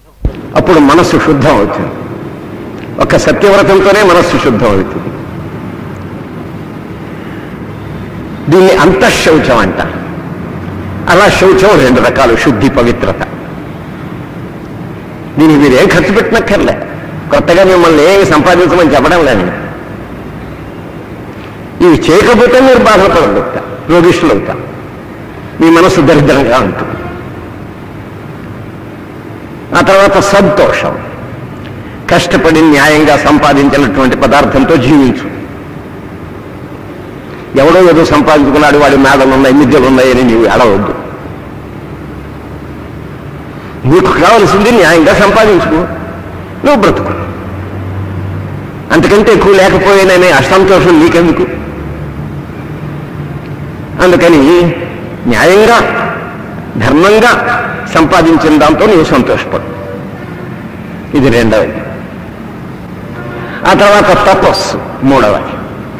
అప్పుడు మనస్సు శుద్ధం అవుతుంది ఒక సత్యవ్రతంతోనే మనస్సు శుద్ధం అవుతుంది దీన్ని అంతఃశౌచం అంట అలా శౌచం రెండు రకాలు శుద్ధి పవిత్రత దీనికి మీరు ఏం ఖర్చు పెట్టినక్కర్లే కొత్తగా మిమ్మల్ని ఏమి సంపాదించమని చెప్పడం లేదు ఇవి చేయకపోతే మీరు బాధపడగలుగుతా రోగిష్ఠులు అవుతా మీ మనసు దరిద్రంగా ఉంటుంది ఆ తర్వాత సంతోషం కష్టపడి న్యాయంగా సంపాదించినటువంటి పదార్థంతో జీవించు ఎవడో ఏదో సంపాదించుకున్నాడు వాడి మేడలు ఉన్నాయి మిద్దెలు ఉన్నాయని నీవు అడవద్దు నీకు కావలసింది న్యాయంగా సంపాదించుకో నువ్వు బ్రతుకు అంతకంటే ఎక్కువ లేకపోయిననే అసంతోషం నీకెందుకు అందుకని న్యాయంగా ధర్మంగా సంపాదించిన దాంతో నీవు సంతోషపడు ఇది రెండవది ఆ తర్వాత తపస్సు మూడవది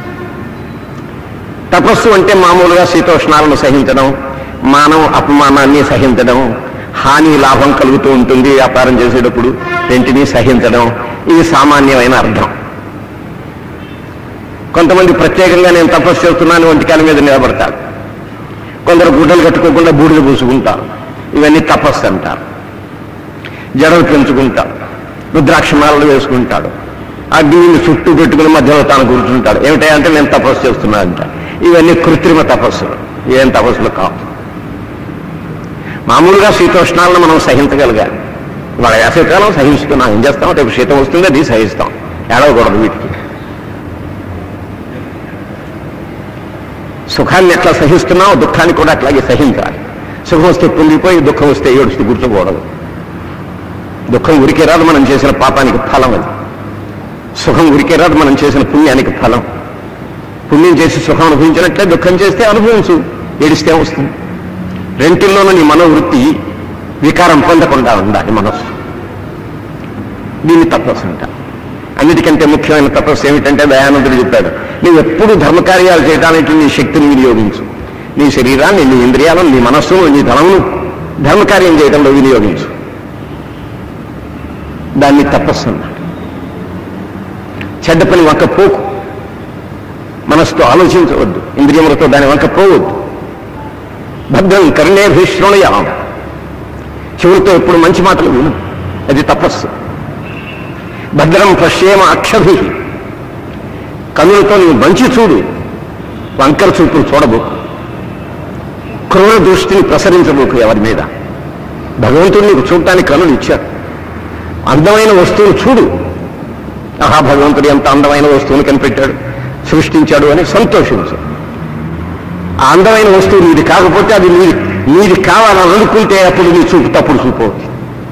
తపస్సు అంటే మామూలుగా శీతోష్ణాలను సహించడం మానవ అపమానాన్ని సహించడం హాని లాభం కలుగుతూ ఉంటుంది వ్యాపారం చేసేటప్పుడు రెంటిని సహించడం ఇది సామాన్యమైన అర్థం కొంతమంది ప్రత్యేకంగా నేను తపస్సు చేస్తున్నాను ఒంటికాల మీద నిలబడతారు కొందరు గుడ్డలు కట్టుకోకుండా బూడిద పూసుకుంటారు ఇవన్నీ తపస్సు అంటారు జడలు పెంచుకుంటాడు రుద్రాక్షమాలను వేసుకుంటాడు అగ్నిని చుట్టూ పెట్టుకుని మధ్యలో తాను కూర్చుంటాడు ఏమిటంటే నేను తపస్సు చేస్తున్నా అంట ఇవన్నీ కృత్రిమ తపస్సులు ఏం తపస్సులు కావు మామూలుగా శీతోష్ణాలను మనం సహించగలగాలి వాళ్ళ వేసవికాలం సహిస్తున్నాం ఏం చేస్తాం రేపు శీతం వస్తుంది అది సహిస్తాం ఏడవకూడదు వీటికి సుఖాన్ని ఎట్లా సహిస్తున్నావు దుఃఖాన్ని కూడా అట్లాగే సహించాలి సుఖం వస్తే పొంగిపోయి దుఃఖం వస్తే ఏడుస్తూ కూర్చోకూడదు దుఃఖం ఉరికే రాదు మనం చేసిన పాపానికి ఫలం అది సుఖం ఉరికే రాదు మనం చేసిన పుణ్యానికి ఫలం పుణ్యం చేసి సుఖం అనుభవించినట్లే దుఃఖం చేస్తే అనుభవించు ఏడిస్తే వస్తుంది రెంటిల్లోనూ నీ మనోవృత్తి వికారం పొందకుండా ఉండాలి మనస్సు దీన్ని తపస్సు అంట అన్నిటికంటే ముఖ్యమైన తపస్సు ఏమిటంటే దయానందుడు చెప్పాడు నువ్వు ఎప్పుడు ధర్మకార్యాలు చేయడానికి నీ శక్తిని వినియోగించు నీ శరీరాన్ని నీ ఇంద్రియాలను నీ మనస్సును నీ ధనమును ధర్మకార్యం చేయడంలో వినియోగించు దాన్ని తపస్సు అన్నాడు చెడ్డ పని వంక పోకు మనసుతో ఆలోచించవద్దు ఇంద్రియములతో దాని వంక పోవద్దు భద్రం కరుణే భీష్ణులయాం చెవులతో ఎప్పుడు మంచి మాటలు విను అది తపస్సు భద్రం పశ్యేమ అక్షభి కన్నులతో నీవు మంచి చూడు వంకర చూపులు చూడబోకు క్రూర దృష్టిని ప్రసరించబోకు ఎవరి మీద భగవంతుడు నీకు చూడటానికి కన్నులు ఇచ్చారు అందమైన వస్తువును చూడు ఆహా భగవంతుడు ఎంత అందమైన వస్తువును కనిపెట్టాడు సృష్టించాడు అని సంతోషించు ఆ అందమైన వస్తువు నీది కాకపోతే అది నీది నీది కావాలని అనుకుంటే అప్పుడు నీ చూపు తప్పుడు చూపు అవుతుంది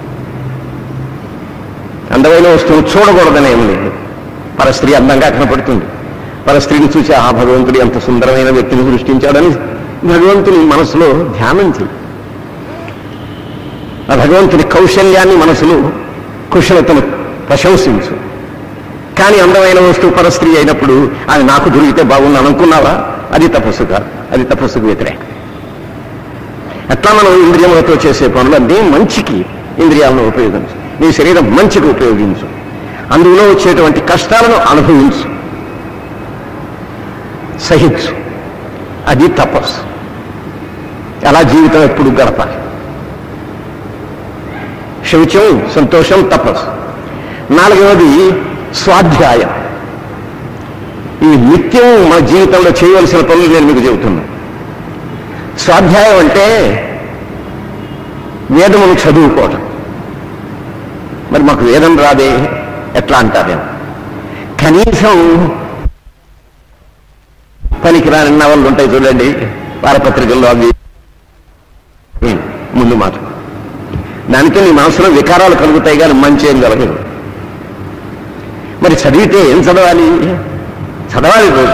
అందమైన వస్తువును చూడకూడదని ఏం లేదు పరస్త్రీ అందంగా కనపడుతుంది పరస్త్రీని చూసి ఆ భగవంతుడు ఎంత సుందరమైన వ్యక్తిని సృష్టించాడని భగవంతుని మనసులో ధ్యానం చేయి ఆ భగవంతుని కౌశల్యాన్ని మనసులో కుశలతను ప్రశంసించు కానీ అందమైన వస్తువు పరస్త్రీ అయినప్పుడు అది నాకు దొరికితే బాగుంది అనుకున్నావా అది తపస్సు కాదు అది తపస్సుకు వ్యతిరేకం ఎట్లా మనం ఇంద్రియములతో చేసే పనులన్నీ మంచికి ఇంద్రియాలను ఉపయోగించు నీ శరీరం మంచికి ఉపయోగించు అందులో వచ్చేటువంటి కష్టాలను అనుభవించు సహించు అది తపస్సు అలా జీవితం ఎప్పుడు గడపాలి శౌచం సంతోషం తపస్సు నాలుగవది స్వాధ్యాయం ఈ నిత్యం మన జీవితంలో చేయవలసిన పనులు నేను మీకు చెబుతున్నాను స్వాధ్యాయం అంటే వేదమును చదువుకోవటం మరి మాకు వేదం రాదే ఎట్లా అంటారేమో కనీసం పనికిరాని నవళ్ళు ఉంటాయి చూడండి వారపత్రికల్లో అవి ముందు మాట దానికి నీ మనసులో వికారాలు కలుగుతాయి కానీ మంచి ఏం కలగదు మరి చదివితే ఏం చదవాలి చదవాలి రోజు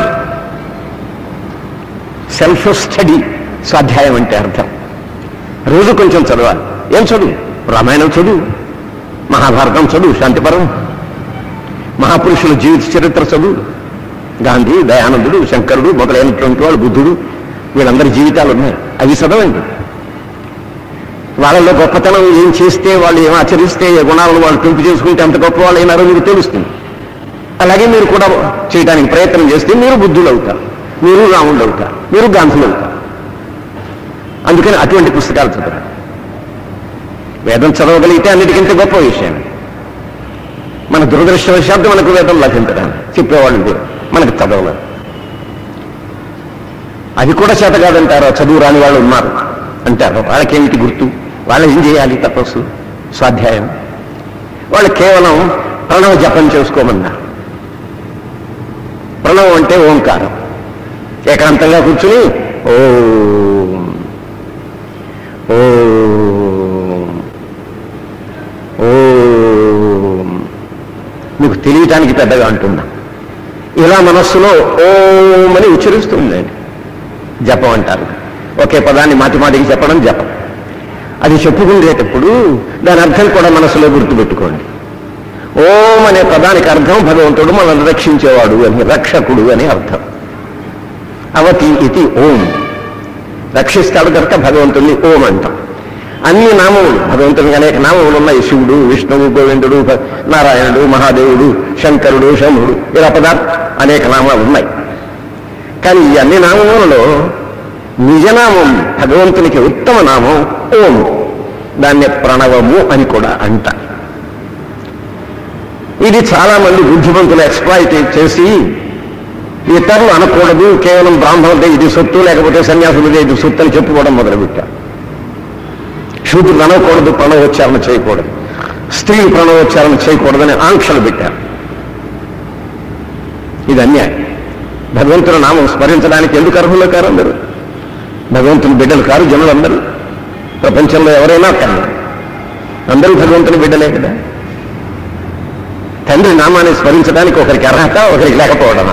సెల్ఫ్ స్టడీ స్వాధ్యాయం అంటే అర్థం రోజు కొంచెం చదవాలి ఏం చదువు రామాయణం చదువు మహాభారతం చదువు శాంతిపరం మహాపురుషుల జీవిత చరిత్ర చదువు గాంధీ దయానందుడు శంకరుడు మొదలైనటువంటి వాడు బుద్ధుడు వీళ్ళందరి జీవితాలు ఉన్నాయి అవి చదవండి వాళ్ళలో గొప్పతనం ఏం చేస్తే వాళ్ళు ఏం ఆచరిస్తే ఏ గుణాలను వాళ్ళు పెంపు చేసుకుంటే అంత గొప్ప వాళ్ళు అయినారో మీకు తెలుస్తుంది అలాగే మీరు కూడా చేయడానికి ప్రయత్నం చేస్తే మీరు బుద్ధులు అవుతారు మీరు రాముళ్ళు అవుతారు మీరు గాంధులు అవుతారు అందుకని అటువంటి పుస్తకాలు చదవాలి వేదం చదవగలిగితే అన్నిటికంటే గొప్ప విషయం మన దురదృష్టవశాత్తు మనకు వేదం లభించడం చెప్పేవాళ్ళు లేరు. మనకు చదవలేదు అది కూడా చేత కాదంటారు చదువు రాని వాళ్ళు ఉన్నారు అంటారు వాళ్ళకేమిటి గుర్తు వాళ్ళు ఏం చేయాలి తపస్సు స్వాధ్యాయం వాళ్ళు కేవలం ప్రణవ జపం చేసుకోమన్నారు ప్రణవం అంటే ఓంకారం ఏకాంతంగా కూర్చుని ఓం ఓం ఓం మీకు తెలియటానికి పెద్దగా అంటున్నా ఇలా మనస్సులో ఓం అని ఉచ్చరిస్తుందండి జపం అంటారు ఒకే పదాన్ని మాటి మాటికి చెప్పడం జపం అది చెప్పుకునేటప్పుడు దాని అర్థం కూడా మనసులో గుర్తుపెట్టుకోండి ఓం అనే పదానికి అర్థం భగవంతుడు మనల్ని రక్షించేవాడు అని రక్షకుడు అని అర్థం అవతి ఇది ఓం రక్షిస్తాడు కనుక భగవంతుడిని ఓం అంటాం అన్ని నామములు భగవంతునికి అనేక నామములు ఉన్నాయి శివుడు విష్ణువు గోవిందుడు భ- నారాయణుడు మహాదేవుడు శంకరుడు శంభుడు ఇలా పదార్థ అనేక నామాలు ఉన్నాయి కానీ ఈ అన్ని నామములలో నిజనామం భగవంతునికి ఉత్తమ నామం ఓం దాన్ని ప్రణవము అని కూడా అంటారు ఇది చాలా మంది బుద్ధిమంతులు ఎక్స్ప్లాయిట్ చేసి ఇతరులు అనకూడదు కేవలం బ్రాహ్మణుడే ఇది సొత్తు లేకపోతే సన్యాసులదే ఇది సొత్తు అని చెప్పుకోవడం మొదలుపెట్టారు శూద్రులు అనకూడదు ప్రణవోచ్చారణ చేయకూడదు స్త్రీలు ప్రణవోచ్చారణ చేయకూడదని ఆంక్షలు పెట్టారు ఇది అన్యాయం భగవంతుని నామం స్మరించడానికి ఎందుకు అర్హులు కారు అందరూ భగవంతుని బిడ్డలు కారు జనులందరూ ప్రపంచంలో ఎవరైనా కానీ అందరూ భగవంతుని బిడ్డలే కదా తండ్రి నామాన్ని స్మరించడానికి ఒకరికి అర్హత ఒకరికి లేకపోవడం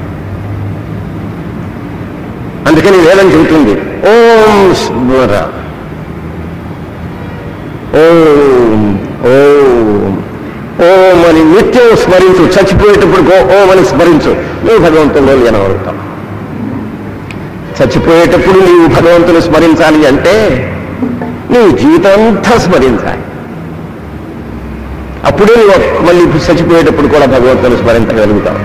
అందుకని వేదం చెబుతుంది ఓం స్మర ఓం ఓం ఓం అని నిత్యం స్మరించు చచ్చిపోయేటప్పుడు ఓ- ఓం అని స్మరించు నువ్వు భగవంతుల్లో లీనమవుతావు చచ్చిపోయేటప్పుడు నీవు భగవంతుని స్మరించాలి అంటే నీవు జీవితం అంతా స్మరించాలి అప్పుడే నువ్వు మళ్ళీ చచ్చిపోయేటప్పుడు కూడా భగవంతుని స్మరించగలుగుతావు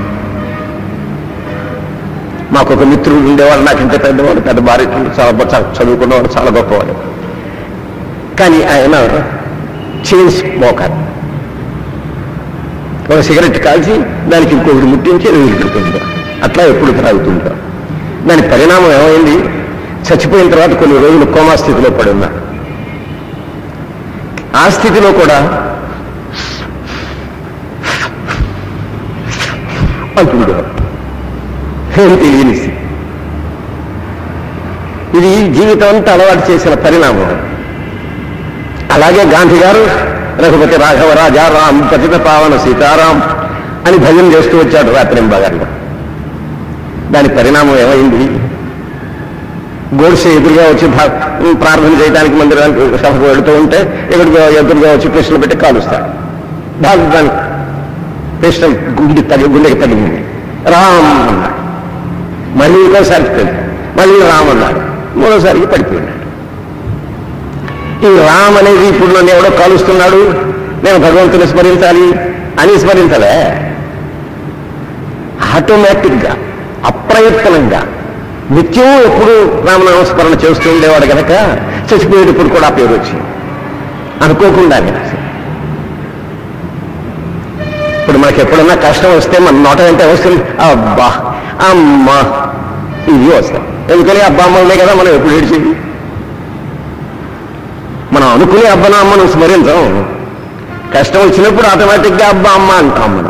మాకు ఒక మిత్రుడు ఉండేవాడు నాకంటే పెద్దవాడు పెద్ద భార్య చాలా బ- చదువుకున్నవాడు చాలా గొప్పవాడు కానీ ఆయన చైన్ స్మోకర్ ఒక సిగరెట్ కాల్చి దానికి ఇంకొకటి ముట్టించి వదిలిపెడుతుంటాడు అట్లా ఎప్పుడు త్రాగుతుంటాడు దాని పరిణామం ఏమైంది చచ్చిపోయిన తర్వాత కొన్ని రోజులు కోమా స్థితిలో పడి ఉన్నాడు ఆ స్థితిలో కూడా అంటుండేవాడు ఏం తెలియని స్థితి ఇది జీవితం అంతా అలవాటు చేసిన పరిణామం అలాగే గాంధీ గారు రఘుపతి రాఘవ రాజా రామ్ పతిత పావన సీతారాం అని భజన చేస్తూ వచ్చాడు రాత్రింబగారిలో దాని పరిణామం ఏమైంది గోడ్సే ఎదురుగా వచ్చి భా- ప్రార్థన చేయడానికి మందిరానికి సభకు వెళుతూ ఉంటే ఎదురుగా ఎదురుగా వచ్చి ప్రశ్నలు పెట్టి కాలుస్తాడు దాని దాని ప్రశ్న గుండె తగి గుండెకి తగిలింది రామ్ అన్నాడు మళ్ళీ ఇంకోసారి తెలియదు మళ్ళీ రామ్ అన్నాడు మూడోసారికి పడిపోయినాడు ఈ రామ్ అనేది ఇప్పుడు నన్ను ఎవడో కాలుస్తున్నాడు నేను భగవంతుని స్మరించాలి అని స్మరించలే ఆటోమేటిక్గా అప్రయత్నంగా నిత్యం ఎప్పుడు రామనామస్మరణ చేస్తూ ఉండేవాడు కనుక చచ్చిపోయేటప్పుడు కూడా ఆ పేరు వచ్చింది అనుకోకుండానే ఇప్పుడు మనకి ఎప్పుడన్నా కష్టం వస్తే మన నోట వెంట వస్తుంది అబ్బా అమ్మా ఇవి వస్తాయి ఎందుకని అబ్బా అమ్మలనే కదా మనం ఎప్పుడు ఏడ్చేది మనం అనుకునే అబ్బన అమ్మను స్మరించాం కష్టం వచ్చినప్పుడు ఆటోమేటిక్గా అబ్బా అమ్మ అంటాం మనం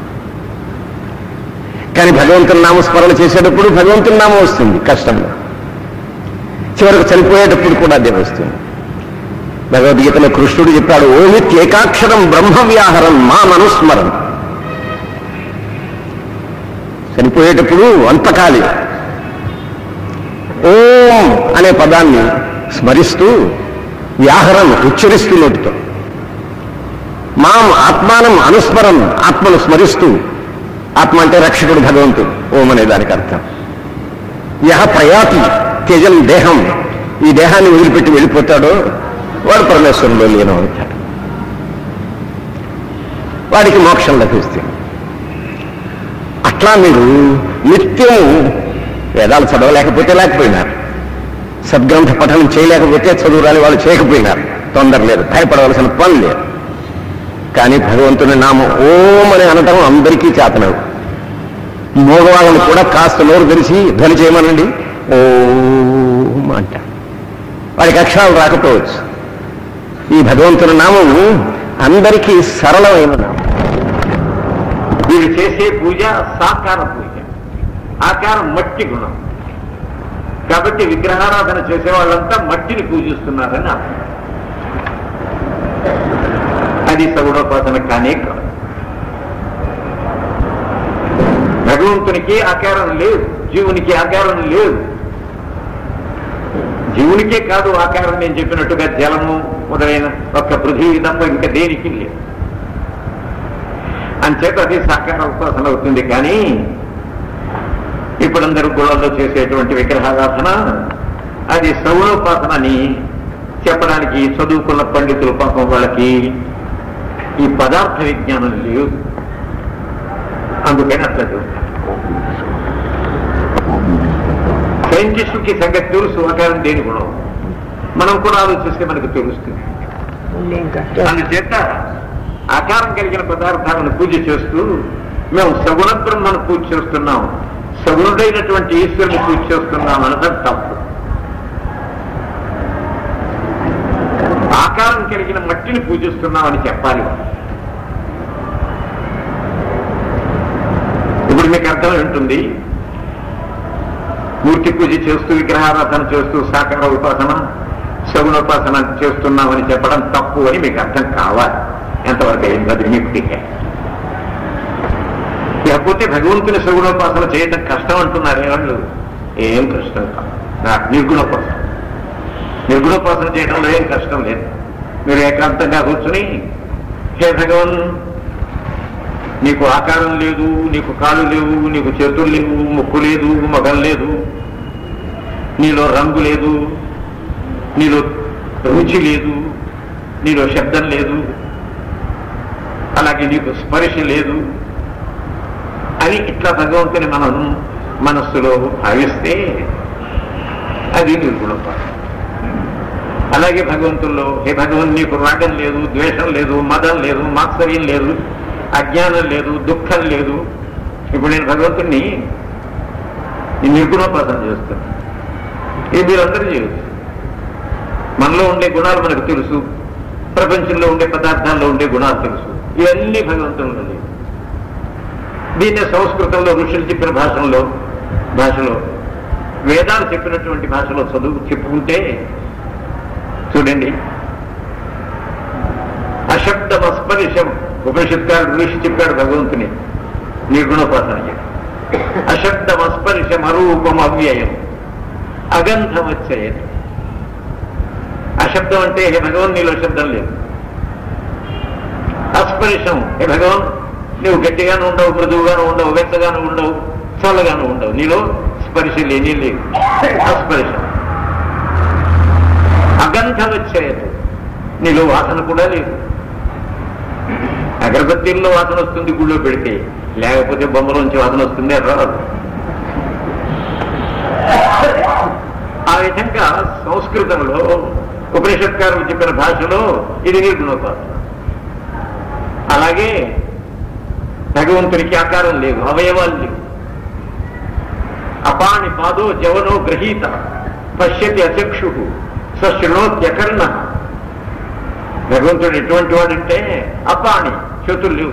కానీ భగవంతుని నామస్మరణ చేసేటప్పుడు భగవంతుని నామం వస్తుంది కష్టంలో చివరికి చనిపోయేటప్పుడు కూడా అదే వస్తుంది భగవద్గీతలో కృష్ణుడు చెప్పాడు ఓమిత్యేకాక్షరం బ్రహ్మ వ్యాహరం మా మనుస్మరం చనిపోయేటప్పుడు అంతకాలి ఓం అనే పదాన్ని స్మరిస్తూ వ్యాహరం ఉచ్చరిస్తూ నోటితో మాం ఆత్మానం అనుస్మరం ఆత్మను స్మరిస్తూ ఆత్మ అంటే రక్షకుడు భగవంతుడు ఓం అనే దానికి అర్థం యహ ప్రయాతి త్యజం దేహం ఈ దేహాన్ని వదిలిపెట్టి వెళ్ళిపోతాడో వాడు పరమేశ్వరంలో లీనం అవుతాడు వాడికి మోక్షం లభిస్తుంది అట్లా మీరు నిత్యం వేదాలు చదవలేకపోతే లేకపోయినారు సద్గ్రంథ పఠనం చేయలేకపోతే చదువురాని వాళ్ళు చేయకపోయినారు తొందర లేదు భయపడవలసిన పని లేదు కానీ భగవంతుని నామం ఓం అని అనటం అందరికీ చేతనవు మగవాళ్ళని కూడా కాస్త నోరు తెరిచి ధ్వని చేయమనండి ఓం అంట వాడికి అక్షరాలు రాకపోవచ్చు ఈ భగవంతుని నామం అందరికీ సరళమైన నామం వీరు చేసే పూజ సాకార పూజ ఆకారం మట్టి గుణం కాబట్టి విగ్రహారాధన చేసే వాళ్ళంతా మట్టిని పూజిస్తున్నారని అర్థం అది సగుణోపాసన కానే కాదు భగవంతునికి ఆకారం లేదు జీవునికి ఆకారం లేదు జీవునికే కాదు ఆకారం నేను చెప్పినట్టుగా జలము మొదలైన ఒక్క పృథివీ తప్ప ఇంకా దేనికి లేదు అంచేత అది సాకార ఉపాసన అవుతుంది కానీ ఇప్పుడు అందరూ గుళ్ళల్లో చేసేటువంటి విగ్రహారాధన అది సౌరోపాసన అని చెప్పడానికి చదువుకున్న పండితులు పాపం వాళ్ళకి ఈ పదార్థ విజ్ఞానం లేవు అందుకని అట్లా చెబుతారు సైంటిస్టుకి సంగతి తెలుసు ఆకారం దేని గుణం మనం కూడా ఆలోచిస్తే మనకు తెలుస్తుంది అందుచేత ఆకారం కలిగిన పదార్థాలను పూజ చేస్తూ మేము సగుణ బ్రహ్మను పూజ చేస్తున్నాం సగుణుడైనటువంటి ఈశ్వరుని పూజ చేస్తున్నాం అనడం తప్పు ఆకారం కలిగిన మట్టిని పూజిస్తున్నామని చెప్పాలి ఇప్పుడు మీకు అర్థం ఉంటుంది మూర్తి పూజ చేస్తూ విగ్రహారాధన చేస్తూ సాకార ఉపాసన సగుణోపాసన చేస్తున్నామని చెప్పడం తప్పు అని మీకు అర్థం కావాలి ఎంతవరకు అయింది అది మీకు టికే లేకపోతే భగవంతుని సగుణోపాసన చేయడం కష్టం అంటున్నారు ఏమన్నా ఏం కష్టం కాదు నాకు నిర్గుణోపాసన నిర్గుణోపాసన చేయడంలో ఏం కష్టం లేదు మీరు ఏకాంతంగా కూర్చుని హే భగవన్ నీకు ఆకారం లేదు నీకు కాళ్ళు లేవు నీకు చేతులు లేవు ముక్కు లేదు మగం లేదు నీలో రంగు లేదు నీలో రుచి లేదు నీలో శబ్దం లేదు అలాగే నీకు స్పర్శ లేదు అని ఇట్లా భగవంతుని మనం మనస్సులో భావిస్తే అది నిర్గుణోపాసన అలాగే భగవంతుల్లో హే భగవన్ నీకు రాగం లేదు ద్వేషం లేదు మదం లేదు మాత్సర్యం లేదు అజ్ఞానం లేదు దుఃఖం లేదు ఇప్పుడు నేను భగవంతుణ్ణి ఈ నిర్గుణోపాసన చేస్తాను ఇది మీరందరూ చేయొచ్చు మనలో ఉండే గుణాలు మనకు తెలుసు ప్రపంచంలో ఉండే పదార్థాల్లో ఉండే గుణాలు తెలుసు ఇవన్నీ భగవంతుల్లో లేవు దీన్నే సంస్కృతంలో ఋషులు చెప్పిన భాషలో భాషలో వేదాలు చెప్పినటువంటి భాషలో చదువు చెప్పుకుంటే చూడండి అశబ్దం అస్పరిశం ఉపనిషత్కారుడు ఋషి చెప్పాడు భగవంతుని నిర్గుణోపాసన చెప్పి అశబ్దం అస్పరిశం అరూపం అవ్యయం అగంధం వచ్చేయదు అశబ్దం అంటే హే భగవన్ నీలో శబ్దం లేదు అస్పరిశం హే భగవన్ నువ్వు గట్టిగాను ఉండవు మృదువుగాను ఉండవు వెచ్చగాను ఉండవు చల్లగాను ఉండవు నీలో స్పర్శ లేని లేదు అస్పరిశం అగంధ వచ్చేయదు నీలో వాసన కూడా లేదు అగరబత్తీల్లో వాసన వస్తుంది గుళ్ళో పెడితే లేకపోతే బొమ్మలోంచి వాసన వస్తుంది అది రాదు ఆ విధంగా సంస్కృతంలో ఉపనిషత్కారులు చెప్పిన భాషలో ఇది నిర్గుణోపాసన అలాగే భగవంతునికి ఆకారం లేవు అవయవాలు లేవు అపాని పాదో జవనో గ్రహీత పశ్యతి అచక్షు సశృణోత్యకర్ణ భగవంతుడు ఎటువంటి వాడంటే అపాని చేతులు లేవు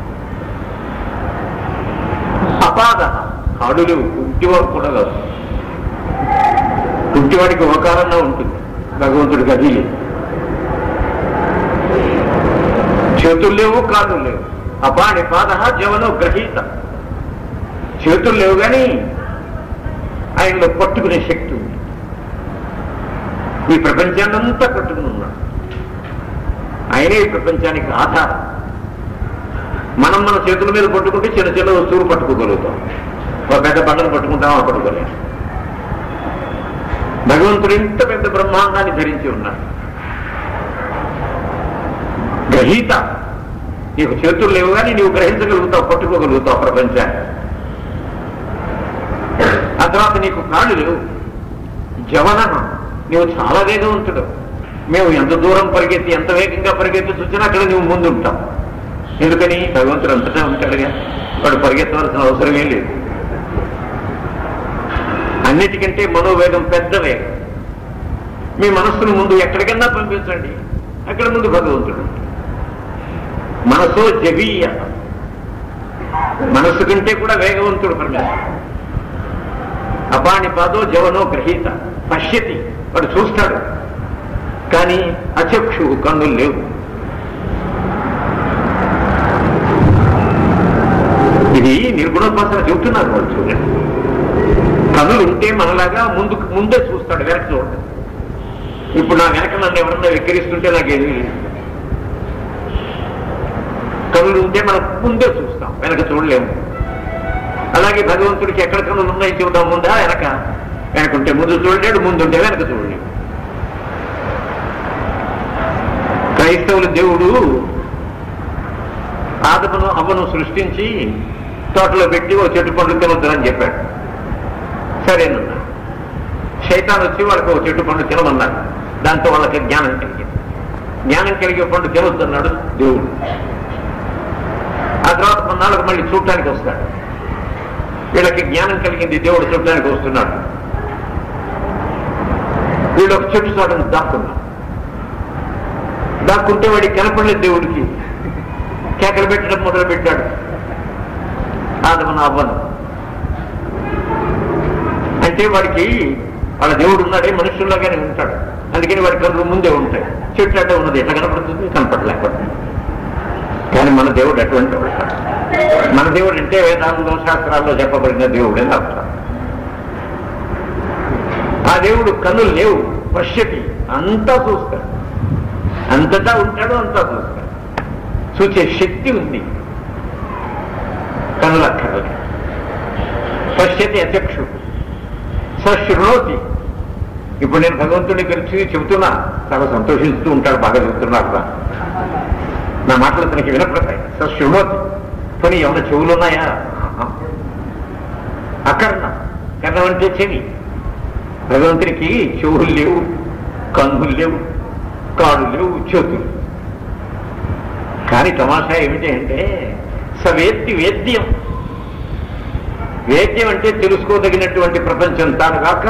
అపాద కాడు లేవు కుంటివాడు కూడా కాదు కుంటివాడికి ఉపకారంగా ఉంటుంది భగవంతుడికి అది లేదు చేతులు లేవు కాళ్ళు లేవు అపాని పాద జవనో గ్రహీత చేతులు లేవు కానీ ఆయనలో పట్టుకునే శక్తి ఉంది ఈ ప్రపంచాన్నంతా పట్టుకుని ఉన్నాడు ఆయనే ఈ ప్రపంచానికి ఆధారం మనం మన చేతుల మీద పట్టుకుంటే చిన్న చిన్న వస్తువులు పట్టుకోగలుగుతాం ఒక పెద్ద బండను పట్టుకుంటాం పట్టుకోలేం భగవంతుడు ఇంత పెద్ద బ్రహ్మాండాన్ని ధరించి ఉన్నాడు గ్రహీత నీకు చేతులు లేవు కానీ నీవు గ్రహించగలుగుతావు పట్టుకోగలుగుతావు ప్రపంచాన్ని ఆ తర్వాత నీకు కాళ్ళు లేవు జవనం నీవు చాలా వేగవంతుడు మేము ఎంత దూరం పరిగెత్తి ఎంత వేగంగా పరిగెత్తి చూసినా అక్కడ నువ్వు ముందు ఉంటావు ఎందుకని భగవంతుడు అంతటా ఉంటాడుగా వాడు పరిగెత్తవలసిన అవసరమే లేదు అన్నిటికంటే మనోవేగం పెద్ద వేగం మీ మనస్సును ముందు ఎక్కడికన్నా పంపించండి అక్కడ ముందు భగవంతుడు మనసో జవీయ మనస్సు కంటే కూడా వేగవంతుడు పరమేశ్వరుడు అపాణిపాదో జవనో గ్రహీత పశ్యతి వాడు చూస్తాడు కానీ అచక్షు కన్నులు లేవు ఇది నిర్గుణోపాసన చెబుతున్నారు వాళ్ళు చూడండి కన్నులు ఉంటే మనలాగా ముందు ముందే చూస్తాడు వెనక చూడండి ఇప్పుడు నా వెనక నన్ను ఎవరన్నా వెక్కిరిస్తుంటే నాకేమీ లేదు కన్నులు ఉంటే మనం ముందే చూస్తాం వెనక చూడలేము అలాగే భగవంతుడికి ఎక్కడ కన్నులు ఉన్నాయి చూద్దాం ముందా వెనక వెనకుంటే ముందు చూడలేడు ముందుంటే వెనక చూడలేడు క్రైస్తవుల దేవుడు ఆదమును అవ్వను సృష్టించి తోటలో పెట్టి ఓ చెట్టు పండు తినొద్దని చెప్పాడు సరేనన్నా శైతాన్ వచ్చి వాళ్ళకి ఓ చెట్టు పండు తినమన్నాడు దాంతో వాళ్ళకి జ్ఞానం కలిగింది జ్ఞానం కలిగే పండు తినొద్దన్నాడు దేవుడు ఆ తర్వాత కొన్నాళ్ళకు మళ్ళీ చూడటానికి వస్తాడు వీళ్ళకి జ్ఞానం కలిగింది దేవుడు చూడటానికి వస్తున్నాడు వీళ్ళు ఒక చెట్టు చూడడానికి దాక్కున్నారు దాక్కుంటే వాడికి కనపడలేదు దేవుడికి కేకలు పెట్టడం మొదలు పెట్టాడు ఆదమన అవ్వను అంటే వాడికి వాళ్ళ దేవుడు ఉన్నాడే మనుషుల్లాగానే ఉంటాడు అందుకని వాడి కళ్ళు ముందే ఉంటాయి చెట్టు అడ్డ ఉన్నది ఎట్లా కనపడుతుంది కనపడలేకపోతుంది కానీ మన దేవుడు అటువంటి వాడు కాదు. మన దేవుడు అంటే వేదాంతం శాస్త్రాల్లో చెప్పబడిన దేవుడు అని అర్థం ఆ దేవుడు కన్నులు లేవు పశ్యతి అంతా చూస్తాడు అంతటా ఉంటాడు అంతా చూస్తాడు చూసే శక్తి ఉంది కనులక్కర్లేదు పశ్యతి అచక్షు సశృణోతి ఇప్పుడు నేను భగవంతుడిని కలిసి చెబుతున్నా చాలా సంతోషిస్తూ ఉంటాడు బాగా చెబుతున్నారు రా. నా మాటలు తనకి వినపడతాయి సశృణోతి కొన్ని ఏమైనా చెవులు ఉన్నాయా ఆహా. అకర్ణ కర్ణం అంటే చెవి భగవంతునికి చెవులు లేవు కన్నులు లేవు కాళ్ళు లేవు చేతులు కానీ తమాషా ఏమిటి అంటే సవేత్తి వేద్యం వేద్యం అంటే తెలుసుకోదగినటువంటి ప్రపంచం తాను కాక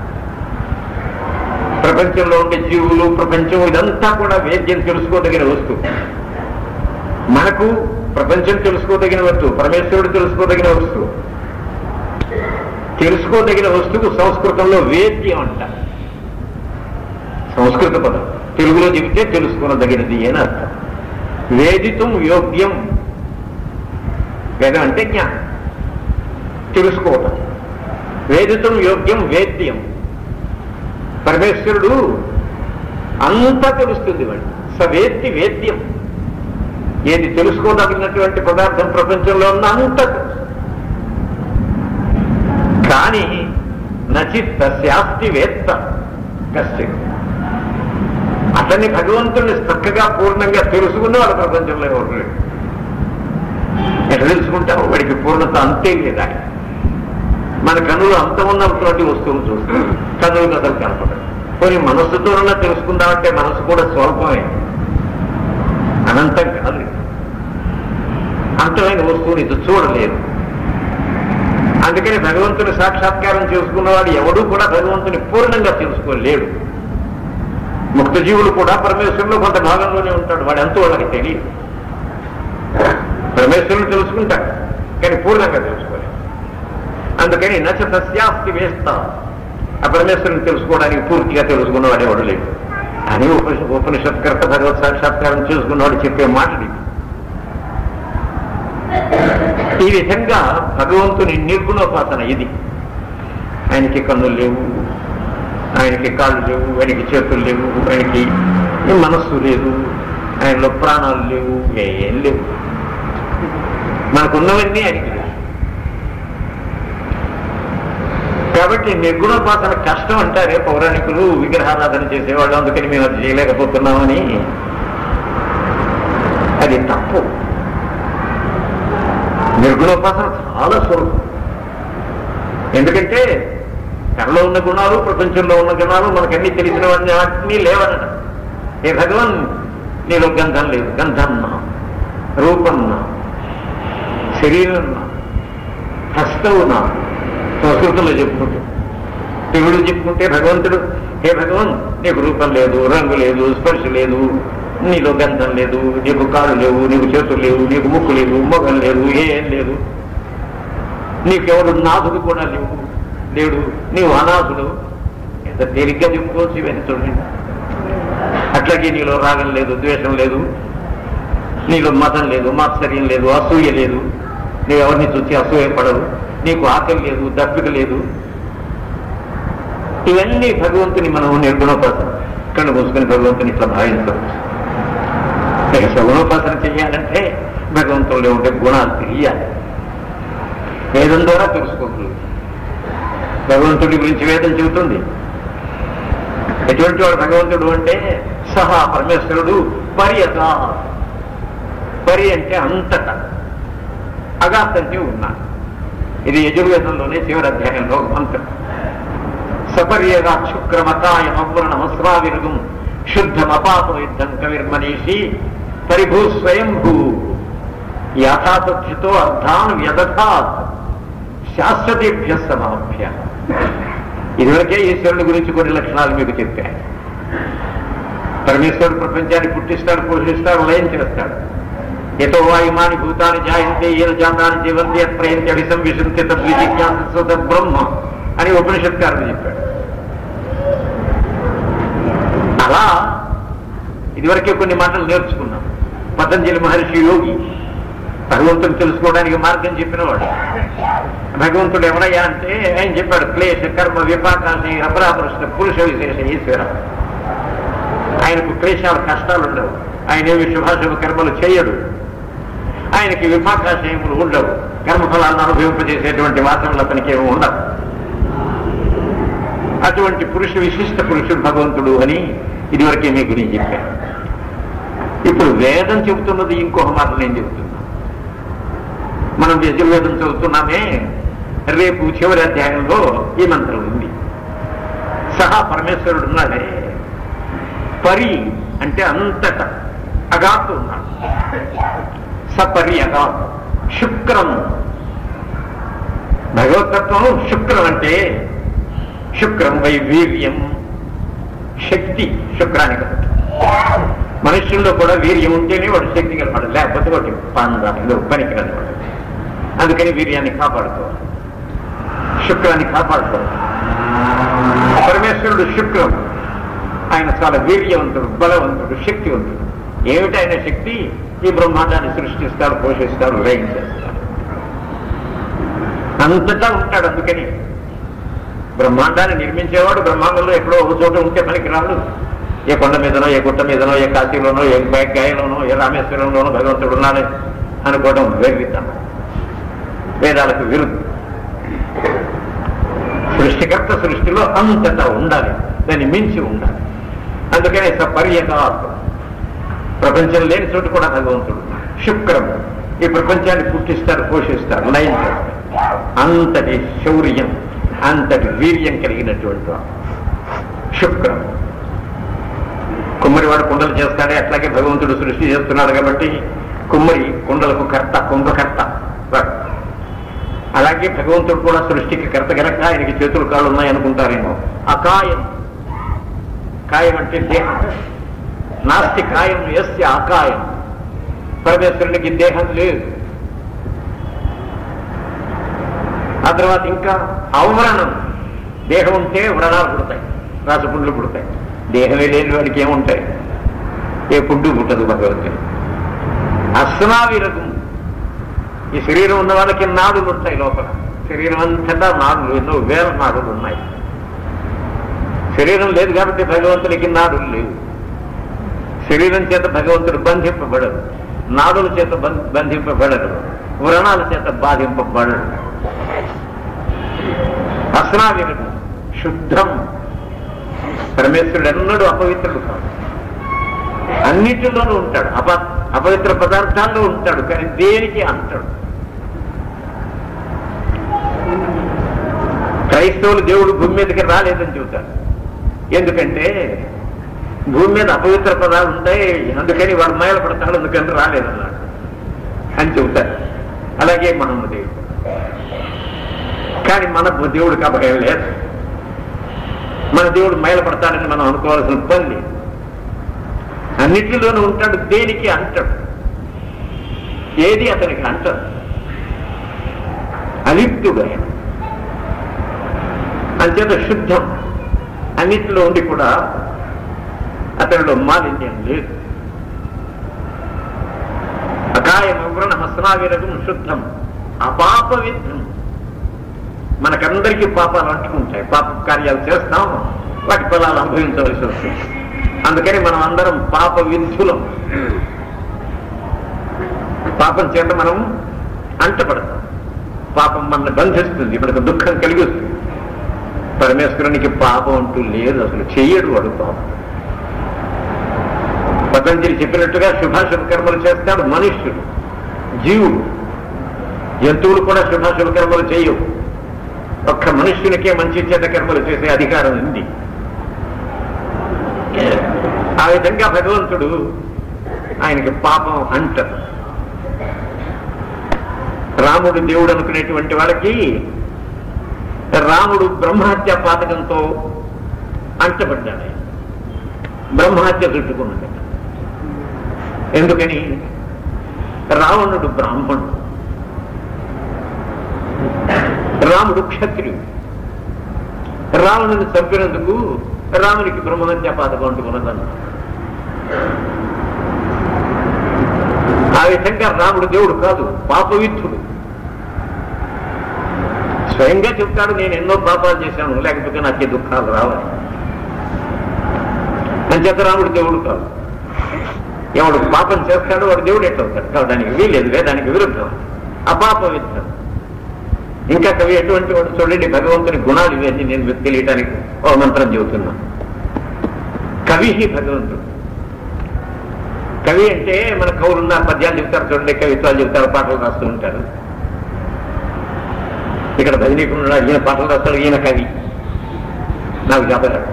ప్రపంచంలో ఉండే జీవులు ప్రపంచం ఇదంతా కూడా వేద్యం తెలుసుకోదగిన వస్తువు మనకు ప్రపంచం తెలుసుకోదగిన వస్తువు పరమేశ్వరుడు తెలుసుకోదగిన వస్తువు తెలుసుకోదగిన వస్తువు సంస్కృతంలో వేద్యం అంట సంస్కృత పదం తెలుగులో చెబితే తెలుసుకోదగినది అని అర్థం వేదితం యోగ్యం వేదం అంటే జ్ఞానం తెలుసుకోవటం వేదితం యోగ్యం వేద్యం పరమేశ్వరుడు అంతా తెలుస్తుంది వాడు సవేద్ది వేద్యం ఏది తెలుసుకోదగినటువంటి పదార్థం ప్రపంచంలో ఉన్న అంత తెలుసు. కానీ నచిత్త శాస్తి వేత్త కశ్చిత్ అతన్ని భగవంతుడిని చక్కగా పూర్ణంగా తెలుసుకున్న వాళ్ళ ప్రపంచంలో ఎవరు లేరు ఎట్లా తెలుసుకుంటావు వాడికి పూర్ణత అంతే లేదా మన కన్నులు అంతం ఉన్నటువంటి వస్తువులు చూస్తాం కన్నులు కథలు కనపడదు కొన్ని మనస్సుతోనన్నా తెలుసుకుందామంటే మనసు కూడా స్వల్పమే అనంతం కాదు అంతమైన వస్తువుని ఇది చూడలేదు అందుకని భగవంతుని సాక్షాత్కారం చేసుకున్నవాడు ఎవడూ కూడా భగవంతుని పూర్ణంగా తెలుసుకోలేడు ముక్త జీవులు కూడా పరమేశ్వరులో కొంత భాగంలోనే ఉంటాడు వాడు ఎంతో వాళ్ళకి తెలియదు పరమేశ్వరుని తెలుసుకుంటాడు కానీ పూర్ణంగా తెలుసుకోలేదు అందుకని నచ సస్యాస్తి వేస్త ఆ పరమేశ్వరుని తెలుసుకోవడానికి పూర్తిగా తెలుసుకున్నవాడు ఎవడు లేడు అని ఉపనిష ఉపనిషత్కర్త భగవత్ సాక్షాత్కారం చేసుకున్నవాడు చెప్పే మాటలు ఇవి. ఈ విధంగా భగవంతుని నిర్గుణోపాసన ఇది ఆయనకి కన్నులు లేవు ఆయనకి కాళ్ళు లేవు ఆయనకి చేతులు లేవు ఆయనకి మనస్సు లేదు ఆయనలో ప్రాణాలు లేవు ఏం లేవు మనకున్నవన్నీ ఆయనకి లేవు కాబట్టి నిర్గుణోపాసన కష్టం అంటారే పౌరాణికులు విగ్రహారాధన చేసేవాళ్ళు అందుకని మేము అది చేయలేకపోతున్నామని అది తప్పు నిర్గుణోపాసన చాలా స్వరూపం ఎందుకంటే తనలో ఉన్న గుణాలు ప్రపంచంలో ఉన్న గుణాలు మనకన్నీ తెలిసిన వాటిని లేవనట ఏ భగవన్ నీలో గంధం లేదు గంధం నా రూపం నా శరీరం నా హస్తవు నా సంస్కృతంలో చెప్పుకుంటూ శివుడు చెప్పుకుంటే భగవంతుడు హే భగవన్ నీకు రూపం లేదు రంగు లేదు స్పర్శ లేదు నీలో గంధం లేదు నీకు కాళ్ళు లేవు నీకు చేతులు లేవు నీకు ముక్కు లేదు మొగలు లేదు ఏం లేదు నీకెవడు నాథుడు కూడా లేవు లేడు నీవు అనాథుడు ఎంత తేలిగ్గా చెప్పుకోవచ్చు ఇవన్నీ చూడండి అట్లాగే నీలో రాగం లేదు ద్వేషం లేదు నీలో మతం లేదు మాత్సర్యం లేదు అసూయ లేదు నీవు ఎవరిని చూసి అసూయ పడవు నీకు ఆకలి లేదు దప్పిక లేదు ఇవన్నీ భగవంతుని మనం నిర్గుణోపాసన కళ్ళు మూసుకొని భగవంతుని ఇట్లా భావించవచ్చు ఇక సగుణోపాసన చేయాలంటే భగవంతుల్లో ఉండే గుణాలు తెలియాలి వేదం ద్వారా తెలుసుకోవచ్చు భగవంతుడి గురించి వేదం చెబుతుంది ఎటువంటి వాడు భగవంతుడు అంటే సహా పరమేశ్వరుడు పర్యత పరి అంటే అంతట అగాత్ అంటే ఉన్నాడు ఇది యజుర్వేదంలోనే చివరి అధ్యాయంలో ఒక మంత్రం సపర్యగా శుక్రమకాయ మవ్వరణమస్రావిరుగం శుద్ధమపాపో యుద్ధం కవిర్మనీషి పరిభూ స్వయంభూ యథాతథ్యతో అర్థాన్ వ్యదథాత్ శాశ్వతేభ్య సమాభ్య ఇదివరకే ఈశ్వరుని గురించి కొన్ని లక్షణాలు మీకు చెప్పాను పరమేశ్వరుడు ప్రపంచాన్ని పుట్టిస్తాడు పోషిస్తాడు లయం చేస్తాడు ఎతో వాయుమాని భూతాన్ని జాయంతే ఈయన జాతాన్ని జీవంతి అత్రయంతి అవిసం విశంతి తద్విజిజ్ఞాస బ్రహ్మ అని ఉపనిషత్కారుడు చెప్పాడు అలా ఇదివరకే కొన్ని మాటలు నేర్చుకున్నాం పతంజలి మహర్షి యోగి భగవంతుని తెలుసుకోవడానికి మార్గం చెప్పినవాడు భగవంతుడు ఎవరయ్యా అంటే ఆయన చెప్పాడు క్లేశ కర్మ విపాకాన్ని అపరాపృష్ణ పురుష విశేష ఈశ్వర ఆయనకు క్లేశాలు కష్టాలు ఉండవు ఆయన ఏమి శుభాశుభ కర్మలు చేయడు ఆయనకి విపాకాశయములు ఉండవు కర్మఫలాలను అనుభవింపజేసేటువంటి వాసనలు అతనికి ఏమి ఉండవు అటువంటి పురుష విశిష్ట పురుషుడు భగవంతుడు అని ఇదివరకే మీకు నేను చెప్పాను ఇప్పుడు వేదం చెబుతున్నది ఇంకొక మాట నేను చెబుతున్నా మనం యజుర్వేదం చదువుతున్నామే రేపు చివరి అధ్యాయంలో ఈ మంత్రం ఉంది సహా పరమేశ్వరుడు ఉన్నాడే పరి అంటే అంతట అగాతు ఉన్నాడు సపరి అగాత్ శుక్రం భగవతత్వం శుక్రం అంటే శుక్రం వై వీర్యం శక్తి శుక్రానికి మనుషుల్లో కూడా వీర్యం ఉంటేనే వాడు శక్తి కలపడు లేకపోతే వాటి పందాలు పనికిరాని వాడు అందుకని వీర్యాన్ని కాపాడుకోవాలి శుక్రాన్ని కాపాడుకోవాలి పరమేశ్వరుడు శుక్రం ఆయన చాలా వీర్యవంతుడు బలవంతుడు శక్తివంతుడు ఏమిటి ఆయన శక్తి ఈ బ్రహ్మాండాన్ని సృష్టిస్తాడు పోషిస్తాడు లయం చేస్తాడు అంతటా ఉంటాడు అందుకని బ్రహ్మాండాన్ని నిర్మించేవాడు బ్రహ్మాండంలో ఎక్కడో ఒక చోట ఉంటే పనికి రాడు ఏ కొండ మీదనో ఏ గుట్ట మీదనో ఏ కాశీలోనో ఏ గాయలోనో ఏ రామేశ్వరంలోనో భగవంతుడు ఉన్నాడే అనుకోవడం వేగిద్దాం వేదాలకు విరుద్ధం సృష్టికర్త సృష్టిలో అంతటా ఉండాలి దాన్ని మించి ఉండాలి అందుకనే సపర్యత ప్రపంచం లేని చోటు కూడా భగవంతుడు శుక్రం ఈ ప్రపంచాన్ని పుట్టిస్తాడు పోషిస్తాడు లయం చేస్తాడు అంతటి శౌర్యం అంతటి వీర్యం కలిగినటువంటి వాడు. శుక్రం కుమ్మరివాడు కుండలు చేస్తాడే అట్లాగే భగవంతుడు సృష్టి చేస్తున్నాడు కాబట్టి కుమ్మరి కుండలకు కర్త కుంభకర్త వాడు. అలాగే భగవంతుడు కూడా సృష్టికి కర్త గనక ఆయనకి చేతులు కాళ్ళు ఉన్నాయనుకుంటారేమో అకాయం కాయం అంటే దేహం నాస్తి కాయం ఎస్య అకాయం పరమేశ్వరునికి దేహం లేదు ఆ తర్వాత ఇంకా అవమరణం దేహం ఉంటే వ్రణాలు పుడతాయి రాసపుండ్లు పుడతాయి దేహమే లేని వాడికి ఏముంటాయి ఏ పుడ్డు పుట్టదు భగవంతుని అస్నావిరకం ఈ శరీరం ఉన్న వాళ్ళకి నాడులు ఉంటాయి లోపల శరీరం అంతటా నాడులు ఎన్నో వేల నాడులు ఉన్నాయి శరీరం లేదు కాబట్టి భగవంతునికి నాడులు లేవు శరీరం చేత భగవంతుడు బంధింపబడడు నాడుల చేత బం- బంధింపబడడు వ్రణాల చేత బాధింపబడడు అస్నావిరకం శుద్ధం పరమేశ్వరుడు ఎన్నడూ అపవిత్రుడు కాదు అన్నిటిలోనూ ఉంటాడు అప అపవిత్ర పదార్థాల్లో ఉంటాడు కానీ దేనికి అంటాడు క్రైస్తవులు దేవుడు భూమి మీదకి రాలేదని చెబుతారు ఎందుకంటే భూమి మీద అపవిత్ర పదాలు ఉంటాయి అందుకని వాడు మైల పడతాడు అందుకని రాలేదన్నాడు అని చెబుతారు అలాగే మనము దేవుడు కానీ మన దేవుడికి అభయం లేదు మన దేవుడు మైల పడతాడని మనం అనుకోవాల్సిన పని లేదు అన్నిటిలోనూ ఉంటాడు దేనికి అంటాడు ఏది అతనికి అంటాడు అలిప్తుడు ఆయన అంచేత శుద్ధం అన్నిటిలో ఉండి కూడా అతనిలో మాలిన్యం లేదు అకాయ వ్రణ హస్నావిరగం శుద్ధం అపాప విద్ధం మనకందరికీ పాపాలు అంటుకుంటాయి పాప కార్యాలు చేస్తాం వాటి ఫలాలు అనుభవించవలసి వస్తుంది అందుకని మనం అందరం పాప విద్ధులం పాపం చేత మనం అంటపడతాం పాపం మనల్ని బంధిస్తుంది మనకు దుఃఖం కలిగిస్తుంది పరమేశ్వరునికి పాపం అంటూ లేదు అసలు చెయ్యడు వాడు పాపం పతంజలి చెప్పినట్టుగా శుభాశుభ కర్మలు చేస్తాడు మనుష్యుడు జీవుడు జంతువులు కూడా శుభాశుభ కర్మలు చేయవు ఒక్క మనుష్యునికే మంచి చెడ్డ కర్మలు చేసే అధికారం ఉంది ఆ విధంగా భగవంతుడు ఆయనకి పాపం అంటారు రాముడు దేవుడు అనుకునేటువంటి వాళ్ళకి రాముడు బ్రహ్మహత్య పాతకంతో అంటపడ్డాడు ఆయన. బ్రహ్మహత్య చుట్టుకున్నాడు ఎందుకని రావణుడు బ్రాహ్మణుడు రాముడు క్షత్రియుడు రావణుని చంపినందుకు రామునికి బ్రహ్మహత్య పాతకం అంటుకున్నదన్న ఆ విధంగా రాముడు దేవుడు కాదు పాపవిద్ధుడు స్వయంగా చెప్తాడు నేను ఎన్నో పాపాలు చేశాను లేకపోతే నాకు ఈ దుఃఖాలు రావాలి అంచేత రాముడు దేవుడు కాదు ఎవడు పాపం చేస్తాడో వాడు దేవుడు ఎట్లవుతాడు కావడానికి వీలేదు వేదానికి విరుద్ధం అపాప విద్ధం ఇంకా కవి ఎటువంటి వాడు చూడండి భగవంతుని గుణాలు ఇవన్నీ నేను మీకు తెలియటానికి ఓ మంత్రం చెబుతున్నా కవి భగవంతుడు కవి అంటే మన కవులున్న పద్యాలు చెప్తారు చూడండి కవిత్వాలు చెప్తారు పాటలు రాస్తూ ఉంటారు ఇక్కడ భజనీకుడు ఈయన పాటలు రాస్తాడు ఈయన కవి నాకు చెప్పలేడు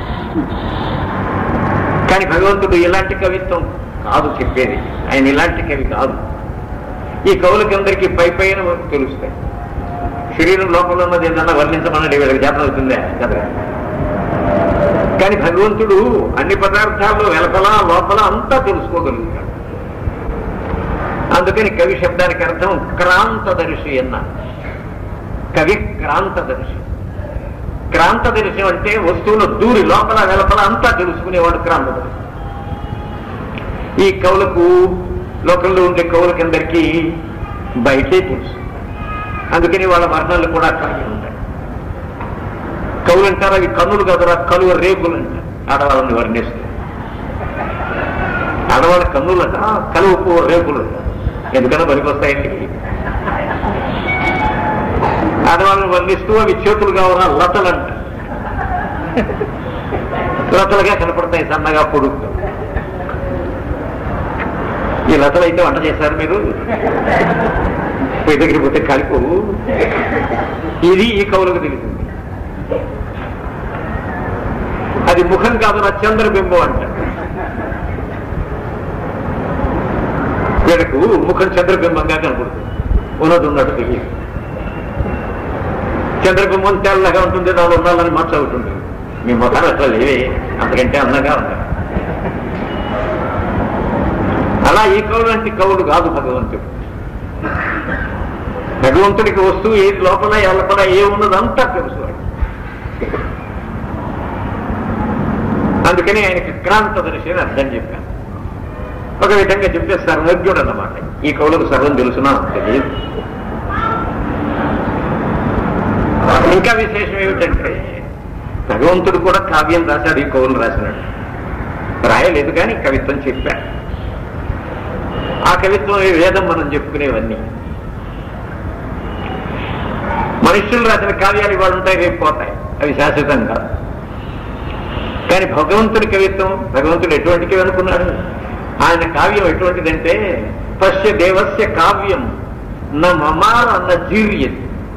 కానీ భగవంతుడు ఇలాంటి కవిత్వం కాదు చెప్పేది ఆయన ఇలాంటి కవి కాదు ఈ కవులకి అందరికీ పై పైన తెలుస్తాయి శరీరం లోపల ఉన్నది ఏదన్నా వర్ణించమన్నది వీళ్ళకి చేతన అవుతుందే కదా కానీ భగవంతుడు అన్ని పదార్థాల్లో వెలపల లోపల అంతా తెలుసుకోగలుగుతాడు అందుకని కవి శబ్దానికి అర్థం క్రాంతదర్శి అన్న కవి క్రాంతదర్శి క్రాంతదర్శి అంటే వస్తువును దూరి లోపల వెలపల అంతా తెలుసుకునేవాడు క్రాంతదర్శి ఈ కవులకు లోకంలో ఉండే కవులకందరికీ బయటే తెలుసు అందుకని వాళ్ళ వర్ణాలు కూడా అట్లాగే ఉంటాయి కవులు అంటారు అవి కన్నులు కదరా కలువ రేకులు అంటారు ఆడవాళ్ళని వర్ణిస్తారు ఆడవాళ్ళ కన్నులట కలువ రేకులు అంటారు ఎందుకన్నా పనికొస్తాయండి ఆడవాళ్ళని వర్ణిస్తూ అవి చేతులు కావాలా లతలు అంట లతలుగా కనపడతాయి సన్నగా పొడుగు ఈ లతలు అయితే వంట చేశారు మీరు పోయి దగ్గర పోతే కలిపోవు ఇది ఈ కవులకు తెలిసింది అది ముఖం కాదు నా చంద్రబింబం అంట వీళ్ళకు ముఖం చంద్రబింబంగా కనపడుతుంది ఉన్నది ఉన్నట్టు తెలియదు చంద్రబింబం తెల్లగా ఉంటుంది దానిలో ఉండాలని మచ్చ అవుతుంది మీ ముఖాలు అట్లా లేవే అంతకంటే అందంగా ఉంటాయి అలా ఈ కవులు అంటే కవులు కాదు భగవంతుడు భగవంతుడికి వస్తువు ఏది లోపల ఎల్లపల ఏ ఉన్నదంతా తెలుసు వాడికి. అందుకని ఆయనకి క్రాంతదర్శి అని అర్థం చెప్పాను ఒక విధంగా చెప్తే సర్వజ్ఞుడు అన్నమాట ఈ కవులకు సర్వం తెలుసునా తెలియదు ఇంకా విశేషం ఏమిటంటే భగవంతుడు కూడా కావ్యం రాశాడు ఈ కవులు రాసినాడు రాయలేదు కానీ కవిత్వం చెప్పాడు ఆ కవిత్వం ఈ వేదం మనం చెప్పుకునేవన్నీ మనుష్యులు రాసిన కావ్యాలు ఇవాళ ఉంటాయి రేపు పోతాయి అవి శాశ్వతం కాదు కానీ భగవంతుడి కవిత్వం భగవంతుడు ఎటువంటి కవి అనుకున్నాడు ఆయన కావ్యం ఎటువంటిదంటే పశ్య దేవస్య కావ్యం న మమార న జీర్యతి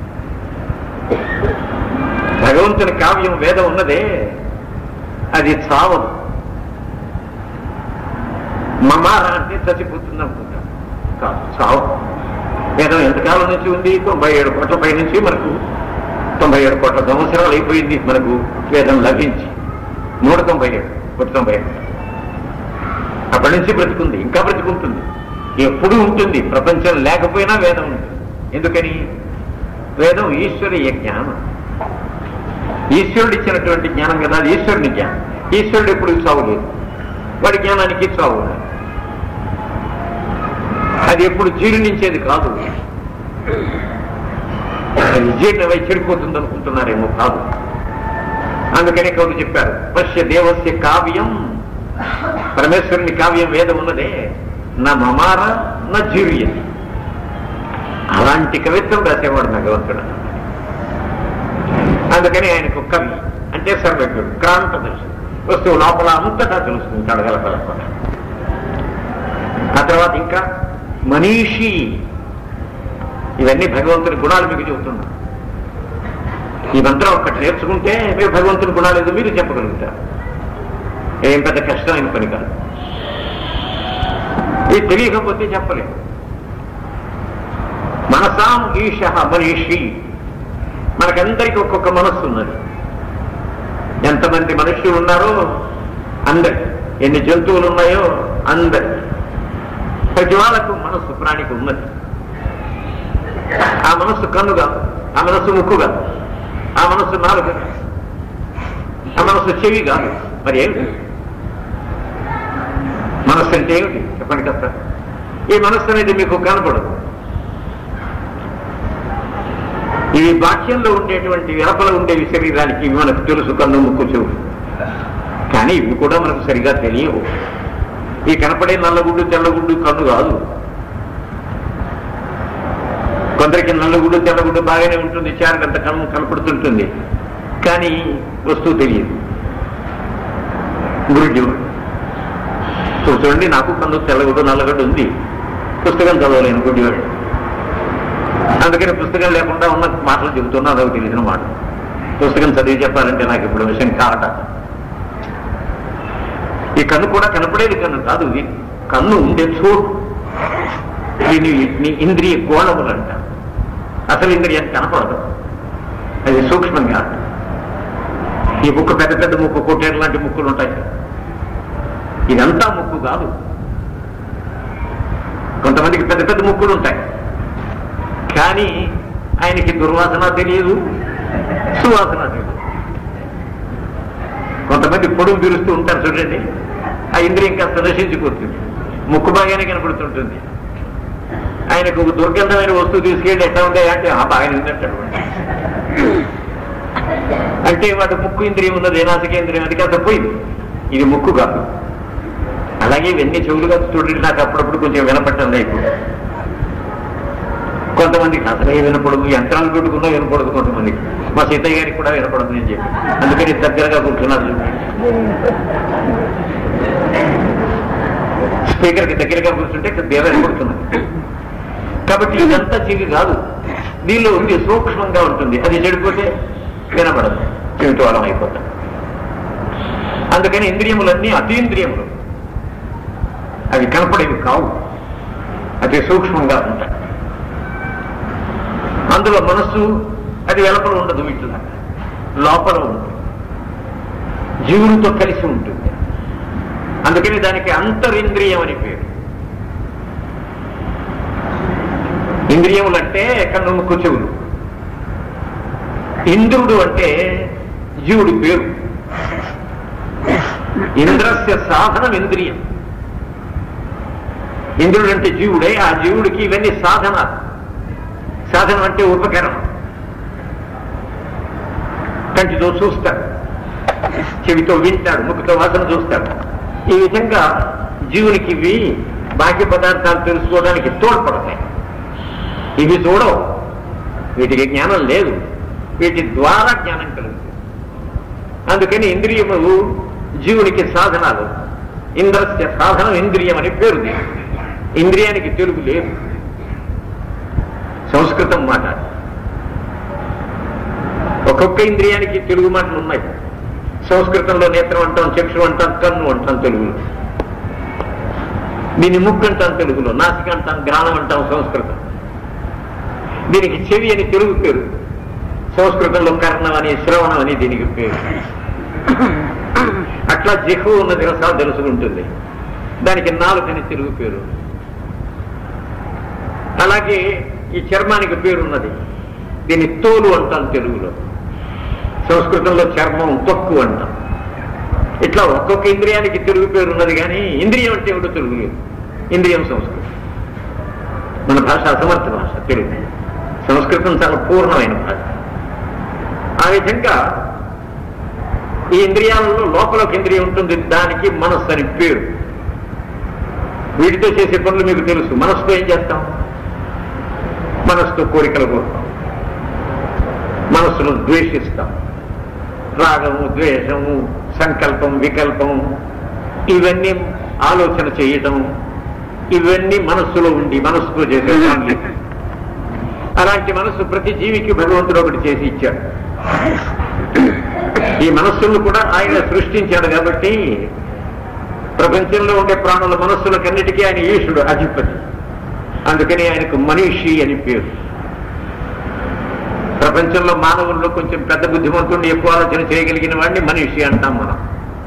భగవంతుని కావ్యం వేదం ఉన్నదే అది చావదు మమార అంటే చచ్చిపోతుంది అనుకుంటాం కాదు చావదు వేదం ఎంతకాలం నుంచి ఉంది తొంభై ఏడు కోట్ల పై నుంచి మనకు తొంభై ఏడు కోట్ల సంవత్సరాలు అయిపోయింది మనకు వేదం లభించి నూట తొంభై ఏడు నూట తొంభై ఏడు అప్పటి నుంచి బ్రతుకుంది ఇంకా బ్రతుకుంటుంది ఎప్పుడూ ఉంటుంది ప్రపంచం లేకపోయినా వేదం ఉంటుంది ఎందుకని వేదం ఈశ్వరీయ జ్ఞానం ఈశ్వరుడు ఇచ్చినటువంటి జ్ఞానం కదా అది ఈశ్వరుని జ్ఞానం ఈశ్వరుడు ఎప్పుడు చావు లేదు వాడి జ్ఞానానికి చావు లేదు. అది ఎప్పుడు జీర్ణించేది కాదు అది జీర్ణమై చెడిపోతుంది అనుకుంటున్నారేమో కాదు అందుకనే కవులు చెప్పారు పశ్య దేవస్య కావ్యం పరమేశ్వరుని కావ్యం వేదం ఉన్నదే నా మమార నా జీర్యతి అలాంటి కవిత్వం రాసేవాడు భగవంతుడు అందుకని ఆయనకు కవి అంటే సర్వజ్ఞుడు క్రాంతదర్శి వస్తువు లోపల అంతటా తెలుస్తుంది కడగలపలపల ఆ తర్వాత ఇంకా మనీషి ఇవన్నీ భగవంతుని గుణాలు మీకు చెబుతున్నా ఈ మంత్రం ఒక్కటి నేర్చుకుంటే మీరు భగవంతుని గుణాలు ఏదో మీరు చెప్పగలుగుతారు ఏం పెద్ద కష్టమైన పని కాదు ఇది తెలియకపోతే చెప్పలేము మనసాం ఈశ మనీషి మనకందరికీ ఒక్కొక్క మనస్సు ఉన్నది ఎంతమంది మనుష్యులు ఉన్నారో అందరి ఎన్ని జంతువులు ఉన్నాయో అందరి ప్రతి వాళ్ళకు మనస్సు ప్రాణికి ఉన్నది ఆ మనస్సు కన్ను కాదు ఆ మనస్సు ముక్కు కాదు ఆ మనస్సు నాలుగు కాదు ఆ మనస్సు చెవి కాదు మరి ఏమిటి మనస్సు అంటే ఏమిటి చెప్పండి కదా ఈ మనస్సు అనేది మీకు కనపడదు ఇవి బాహ్యంలో ఉండేటువంటి వెనపల ఉండేవి శరీరానికి ఇవి మనకు తెలుసు కన్ను ముక్కు చెవు కానీ ఇవి కూడా మనకు సరిగా తెలియవు ఈ కనపడే నల్లగుడ్డు తెల్లగుడ్డు కన్ను కాదు కొందరికి నల్లగుడ్డు తెల్లగుడ్డు బాగానే ఉంటుంది చారంత కన్ను కనపడుతుంటుంది కానీ వస్తువు తెలియదు గురుడు చూడండి నాకు కన్ను తెల్లగుడ్డు నల్లగడ్డు ఉంది పుస్తకం చదవలేను గుడ్డివాడు అందుకని పుస్తకం లేకుండా ఉన్న మాటలు చెబుతున్నా అదొక తెలిసిన మాట పుస్తకం చదివి చెప్పాలంటే నాకు ఇప్పుడు విషయం కాట ఈ కన్ను కూడా కనపడేది కన్ను కాదు ఇది కన్ను ఉండే చోటు దీని వీటిని ఇంద్రియ గోళములు అంట అసలు ఇంద్రియం కనపడదు అది సూక్ష్మంగా ఈ ముక్కు పెద్ద పెద్ద ముక్కు కొట్టేరు లాంటి ముక్కులు ఉంటాయి ఇదంతా ముక్కు కాదు కొంతమందికి పెద్ద పెద్ద ముక్కులు ఉంటాయి కానీ ఆయనకి దుర్వాసన తెలియదు సువాసన తెలియదు కొంతమంది పొడుగు పిలుస్తూ ఉంటారు చూడండి ఆ ఇంద్రియం కాస్త నశించిపోతుంది ముక్కు బాగానే కనపడుతుంటుంది ఆయనకు ఒక దుర్గంధమైన వస్తువు తీసుకెళ్ళి ఎట్లా ఉండే అంటే ఆ బాగానే ఉందంటాడు అంటే వాడు ముక్కు ఇంద్రియం ఉన్నది నాసికేంద్రియం అది కాస్త పోయింది ఇది ముక్కు కాదు అలాగే ఇవన్నీ చెవులుగా చూడండి నాకు అప్పుడప్పుడు కొంచెం వినపట్టండి ఇప్పుడు కొంతమందికి అసలే వినపడదు యంత్రాలు పెట్టుకున్నా వినపడదు కొంతమందికి మా సీతయ్య గారికి కూడా వినపడదు నేను చెప్పి అందుకని దగ్గరగా కూర్చున్నారు చూడండి. స్పీకర్కి దగ్గరగా కూర్చుంటే దేవ వినపడుతున్నది కాబట్టి ఇదంతా చెవి కాదు దీనిలో ఉంది సూక్ష్మంగా ఉంటుంది అది చెడిపోతే వినపడదు చెవిటోళం అయిపోతాం అందుకని ఇంద్రియములన్నీ అతీంద్రియములు అవి కనపడేవి కావు అతి సూక్ష్మంగా ఉంటాయి అందులో మనస్సు అది వెలపల ఉండదు వీటిలా లోపల ఉంటుంది జీవునితో కలిసి ఉంటుంది అందుకని దానికి అంతరింద్రియం అని పేరు ఇంద్రియములు అంటే కన్ను ముక్కు చెవులు ఇంద్రుడు అంటే జీవుడి పేరు ఇంద్రస్య సాధనం ఇంద్రియం ఇంద్రుడు అంటే జీవుడే ఆ జీవుడికి ఇవన్నీ సాధనాలు సాధనం అంటే ఉపకరణం కంటితో చూస్తాడు చెవితో వింటాడు ముక్కుతో వాసన చూస్తాడు ఈ విధంగా జీవునికి ఇవి బాహ్య పదార్థాలు తెలుసుకోవడానికి తోడ్పడతాయి ఇవి చూడవు వీటికి జ్ఞానం లేదు వీటి ద్వారా జ్ఞానం కలుగుతుంది అందుకని ఇంద్రియములు జీవునికి సాధనాలు ఇంద్రస్య సాధనం ఇంద్రియం అని పేరు దీనికి. ఇంద్రియానికి తెలుగు లేదు సంస్కృతం మాట ఒక్కొక్క ఇంద్రియానికి తెలుగు మాటలు ఉన్నాయి సంస్కృతంలో నేత్రం అంటాం చక్షు అంటాం కన్ను అంటాం తెలుగులో దీన్ని ముక్కు అంటాం తెలుగులో నాసిక అంటాం గ్రాణం అంటాం సంస్కృతం దీనికి చెవి అని తెలుగు పేరు సంస్కృతంలో కర్ణం అని శ్రవణం అని దీనికి పేరు అట్లా జిహు ఉన్న దివసాలు తెలుసుకుంటుంది దానికి నాలుకని తెలుగు పేరు అలాగే ఈ చర్మానికి పేరున్నది దీన్ని తోలు అంటాం తెలుగులో సంస్కృతంలో చర్మం తొక్కు అంటాం ఇట్లా ఒక్కొక్క ఇంద్రియానికి తెలుగు పేరు ఉన్నది కానీ ఇంద్రియం అంటే ఏమిటో తెలుగు లేదు ఇంద్రియం సంస్కృతం మన భాష అసమర్థ భాష తెలుగు సంస్కృతం చాలా పూర్ణమైన భాష ఆ విధంగా ఈ ఇంద్రియాలలో లోపల ఒక ఇంద్రియం ఉంటుంది దానికి మనస్సు అని పేరు వీటితో చేసే పనులు మీకు తెలుసు మనస్సుతో ఏం చేస్తాం మనస్సుతో కోరికలు కోరుతాం మనస్సును ద్వేషిస్తాం రాగము ద్వేషము సంకల్పం వికల్పం ఇవన్నీ ఆలోచన చేయటం ఇవన్నీ మనస్సులో ఉండి మనస్సుతో చేసే పనులు అలాంటి మనస్సు ప్రతి జీవికి భగవంతుడు ఒకటి చేసి ఇచ్చాడు ఈ మనస్సును కూడా ఆయన సృష్టించాడు కాబట్టి ప్రపంచంలో ఉండే ప్రాణుల మనస్సులకన్నిటికీ ఆయన ఈశుడు అధిపతి అందుకని ఆయనకు మనీషి అని పేరు ప్రపంచంలో మానవుల్లో కొంచెం పెద్ద బుద్ధిమంతుడిని ఎక్కువ ఆలోచన చేయగలిగిన వాడిని మనీషి అంటాం మనం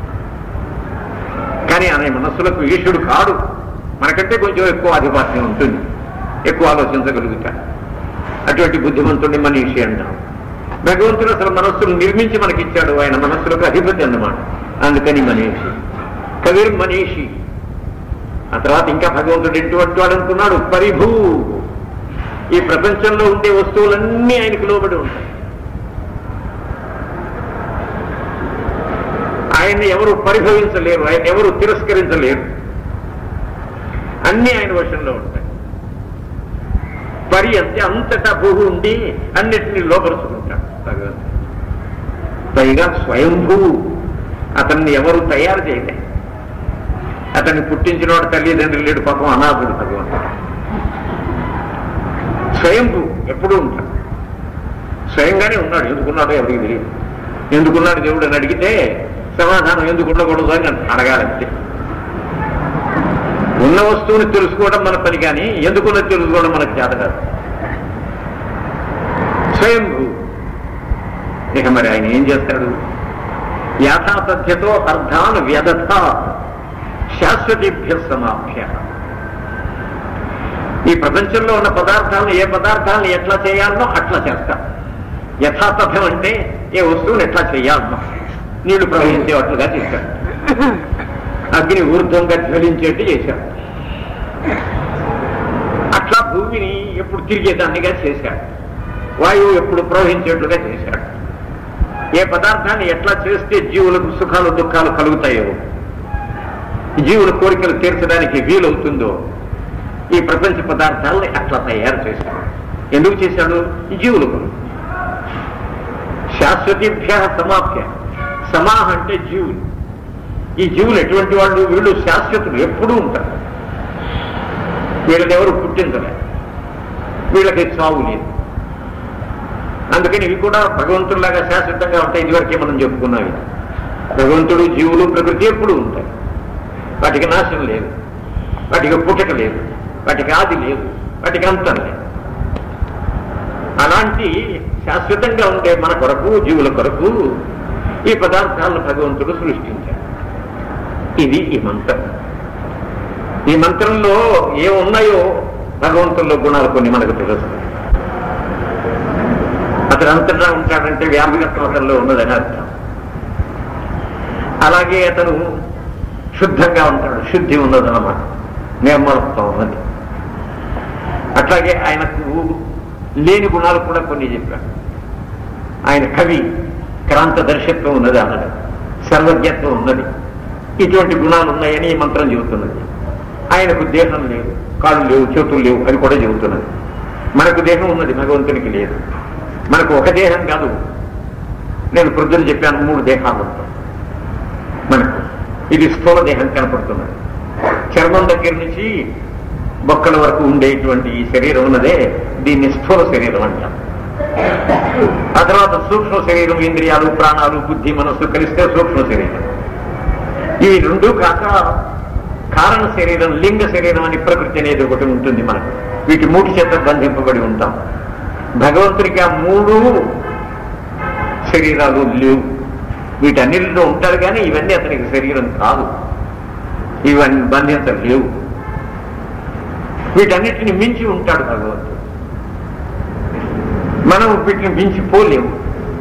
కానీ ఆయన మనస్సులకు ఈశుడు కాడు మనకంటే కొంచెం ఎక్కువ ఆధిపత్యం ఉంటుంది ఎక్కువ ఆలోచించగలుగుతాడు అటువంటి బుద్ధిమంతుడిని మనీషి అంటాం భగవంతుడు అసలు మనస్సును నిర్మించి మనకిచ్చాడు ఆయన మనస్సులకు అధిపతి అన్నమాట అందుకని మనీషి కవిర్ మనీషి ఆ తర్వాత ఇంకా భగవంతుడు ఎటువంటి వాడు అనుకున్నాడు పరిభూ ఈ ప్రపంచంలో ఉండే వస్తువులన్నీ ఆయనకు లోబడి ఉంటాయి ఆయన్ని ఎవరు పరిభవించలేరు ఆయన ఎవరు తిరస్కరించలేరు అన్నీ ఆయన వశంలో ఉంటాయి పరి అంటే అంతటా భూ ఉండి అన్నిటినీ లోపరుచుకుంటాడు భగవంతుడు పైగా స్వయంభూ అతన్ని ఎవరు తయారు చేయలే అతన్ని పుట్టించిన వాడు తల్లిదండ్రులు లేడు పాపం అనాథుడు భగవంతుడు స్వయంభూ ఎప్పుడూ ఉంటాడు స్వయంగానే ఉన్నాడు ఎందుకున్నాడో ఎవరికి తెలియదు ఎందుకున్నాడు దేవుడు అని అడిగితే సమాధానం ఎందుకు ఉండకూడదు అని అడగాలంతే ఉన్న వస్తువుని తెలుసుకోవడం మన పని కానీ ఎందుకున్నది తెలుసుకోవడం మనకు చేత కాదు స్వయంభూ ఇక మరి ఆయన ఏం చేస్తాడు యాథాతథ్యతో అర్థాన్ వ్యదథ శాశ్వతీభ్య సమాభ్య ఈ ప్రపంచంలో ఉన్న పదార్థాలను ఏ పదార్థాలను ఎట్లా చేయాలనో అట్లా చేస్తాం యథాతథం అంటే ఏ వస్తువుని ఎట్లా చేయాలనో నీళ్లు ప్రవహించేటట్లుగా చేశాడు అగ్ని ఊర్ధ్వంగా జ్వలించేట్టు చేశాడు అట్లా భూమిని ఎప్పుడు తిరిగేదాన్నిగా చేశాడు వాయువు ఎప్పుడు ప్రవహించేట్లుగా చేశాడు ఏ పదార్థాన్ని ఎట్లా చేస్తే జీవులకు సుఖాలు దుఃఖాలు కలుగుతాయో జీవుల కోరికలు తీర్చడానికి వీలవుతుందో ఈ ప్రపంచ పదార్థాలని అట్లా తయారు చేశాడు ఎందుకు చేశాడు జీవులకు శాశ్వతీభ్య సమాప్య సమాహ అంటే జీవులు ఈ జీవులు ఎటువంటి వాళ్ళు వీళ్ళు శాశ్వతులు ఎప్పుడూ ఉంటారు వీళ్ళని ఎవరు పుట్టించలే వీళ్ళకి చావు లేదు అందుకని ఇవి కూడా భగవంతుడిలాగా శాశ్వతంగా ఉంటాయి ఇదివరకే మనం చెప్పుకున్నాం ఇది. భగవంతుడు జీవులు ప్రకృతి ఎప్పుడు ఉంటాయి వాటికి నాశనం లేదు వాటికి పుట్టక లేదు వాటికి ఆది లేదు వాటికి అంతం లేదు అలాంటి శాశ్వతంగా ఉండే మన కొరకు జీవుల కొరకు ఈ పదార్థాలను భగవంతుడు సృష్టించాడు ఇది ఈ మంత్రం ఈ మంత్రంలో ఏమున్నాయో భగవంతుల్లో గుణాలు కొన్ని మనకు తెలుసు అతను అంతటా ఉంటాడంటే వ్యాపకత్వం అతనిలో ఉన్నదని అర్థం అలాగే అతను శుద్ధంగా ఉంటాడు శుద్ధి ఉన్నదన్నమాట నిర్మలత్వం ఉన్నది అట్లాగే ఆయనకు లేని గుణాలు కూడా కొన్ని చెప్పాడు ఆయన కవి క్రాంత దర్శత్వం ఉన్నది అన్నది సర్వజ్ఞత్వం ఉన్నది ఇటువంటి గుణాలు ఉన్నాయని ఈ మంత్రం చెబుతున్నది ఆయనకు దేహం లేదు కాళ్ళు లేవు చేతులు లేవు అని కూడా చెబుతున్నది మనకు దేహం ఉన్నది భగవంతునికి లేదు మనకు ఒక దేహం కాదు నేను ప్రొద్దున చెప్పాను మూడు దేహాలు ఉంటాయి మనకు ఇది స్థూల దేహం కనపడుతున్నది చర్మం దగ్గర నుంచి బొక్కల వరకు ఉండేటువంటి ఈ శరీరం ఉన్నదే దీన్ని స్థూల శరీరం అంటాం ఆ తర్వాత సూక్ష్మ శరీరం ఇంద్రియాలు ప్రాణాలు బుద్ధి మనస్సు కలిస్తే సూక్ష్మ శరీరం ఈ రెండు కాక కారణ శరీరం లింగ శరీరం అని ప్రకృతి అనేది ఒకటి ఉంటుంది మనకు వీటి మూటి చేత బంధింపబడి ఉంటాం భగవంతుడికి ఆ మూడు శరీరాలు లేవు వీటన్నిటిలో ఉంటాడు కానీ ఇవన్నీ అతనికి శరీరం కాదు ఇవన్నీ బంధించలేవు వీటన్నిటిని మించి ఉంటాడు భగవంతుడు మనం వీటిని మించి పోలేము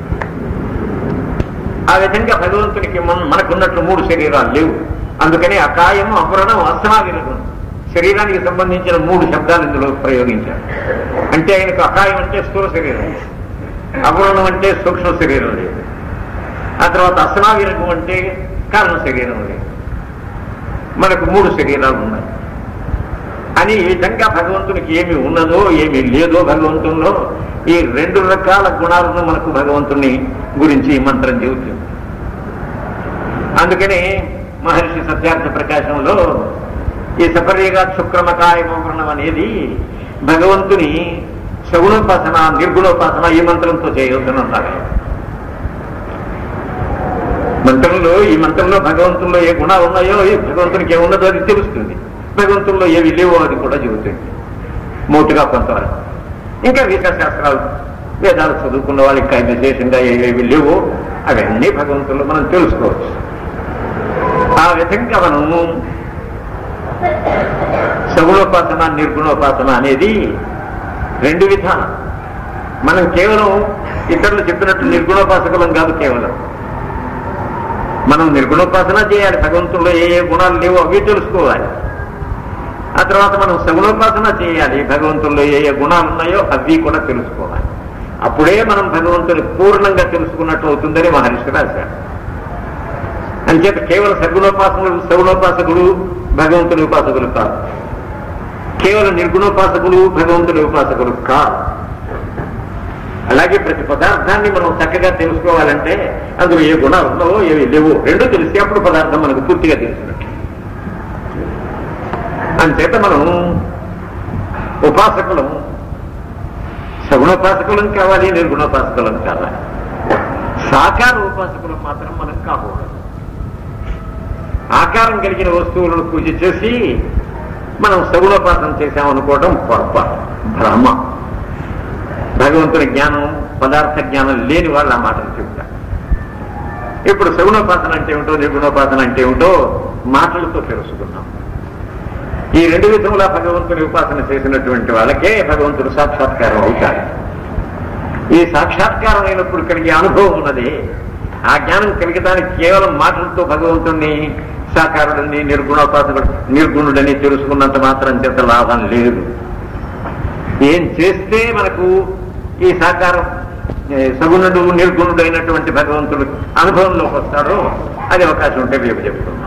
ఆ విధంగా భగవంతునికి మన మనకున్నట్లు మూడు శరీరాలు లేవు అందుకని అకాయము అపురణం అసనావిరగం శరీరానికి సంబంధించిన మూడు శబ్దాలు ఇందులో ప్రయోగించారు అంటే ఆయనకు అకాయం అంటే స్థూల శరీరం అపురణం అంటే సూక్ష్మ శరీరం లేదు ఆ తర్వాత అసనావిరగం అంటే కారణ శరీరం లేదు మనకు మూడు శరీరాలు ఉన్నాయి అని ఈ విధంగా భగవంతునికి ఏమి ఉన్నదో ఏమి లేదో భగవంతుల్లో ఈ రెండు రకాల గుణాలను మనకు భగవంతుని గురించి ఈ మంత్రం చెబుతుంది అందుకని మహర్షి సత్యార్థ ప్రకాశంలో ఈ సపర్యగా శుక్రమకాయ మోకరణం అనేది భగవంతుని సగుణోపాసన నిర్గుణోపాసన ఈ మంత్రంతో చేయవద్దనంటారు మంత్రంలో ఈ మంత్రంలో భగవంతుల్లో ఏ గుణాలు ఉన్నాయో ఏ భగవంతునికి ఏమున్నదో అది తెలుస్తుంది భగవంతుల్లో ఏవి లేవో అది కూడా చెబుతుంది మోటుగా కొంతవరకు ఇంకా విషయ శాస్త్రాలు వేదాలు చదువుకున్న వాళ్ళకి ఇంకా విశేషంగా ఏవేవి లేవో అవన్నీ భగవంతుల్లో మనం తెలుసుకోవచ్చు ఆ విధంగా మనము సగుణోపాసన నిర్గుణోపాసన అనేది రెండు విధానం మనం కేవలం ఇతరులు చెప్పినట్టు నిర్గుణోపాసకులం కాదు కేవలం మనం నిర్గుణోపాసన చేయాలి భగవంతుల్లో ఏ ఏ గుణాలు లేవో అవి తెలుసుకోవాలి ఆ తర్వాత మనం సగుణోపాసన చేయాలి భగవంతుల్లో ఏ ఏ గుణాలు ఉన్నాయో అవి కూడా తెలుసుకోవాలి అప్పుడే మనం భగవంతుని పూర్ణంగా తెలుసుకున్నట్టు అవుతుందని మహర్షి రాశారు అంచేత కేవలం సగుణోపాసకులు సగుణోపాసకులు భగవంతుని ఉపాసకులు కాదు కేవలం నిర్గుణోపాసకులు భగవంతుని ఉపాసకులు కాదు అలాగే ప్రతి పదార్థాన్ని మనం చక్కగా తెలుసుకోవాలంటే అందులో ఏ గుణాలు ఉన్నావో ఏవి లేవో రెండు తెలిసి అప్పుడు పదార్థం మనకు పూర్తిగా తెలిసినట్టు అంచేత మనం ఉపాసకులం సగుణోపాసకులం కావాలి నిర్గుణోపాసకులం కావాలి సాకార ఉపాసకులం మాత్రం మనం కాకూడదు ఆకారం కలిగిన వస్తువులను పూజ చేసి మనం సగుణోపాసన చేశామనుకోవడం పొరపాటు భ్రమ భగవంతుని జ్ఞానం పదార్థ జ్ఞానం లేని వాళ్ళు ఆ మాటలు చెబుతారు ఇప్పుడు సగుణోపాసన అంటే ఏమిటో నిర్గుణోపాసన అంటే ఏమిటో మాటలతో తెలుసుకున్నాం ఈ రెండు విధములా భగవంతుని ఉపాసన చేసినటువంటి వాళ్ళకే భగవంతుడు సాక్షాత్కారం అవుతాడు ఈ సాక్షాత్కారం అయినప్పుడు కలిగే అనుభవం ఉన్నది ఆ జ్ఞానం కలిగడానికి కేవలం మాటలతో భగవంతుణ్ణి సాకారుడని నిర్గుణోపాసకుడు నిర్గుణుడని తెలుసుకున్నంత మాత్రం చేత లాభం లేదు ఏం చేస్తే మనకు ఈ సాకారం ఏ, సగుణుడు నిర్గుణుడు అయినటువంటి భగవంతుడు అనుభవంలోకి వస్తాడో అది అవకాశం ఉంటే రేపు చెప్తున్నాం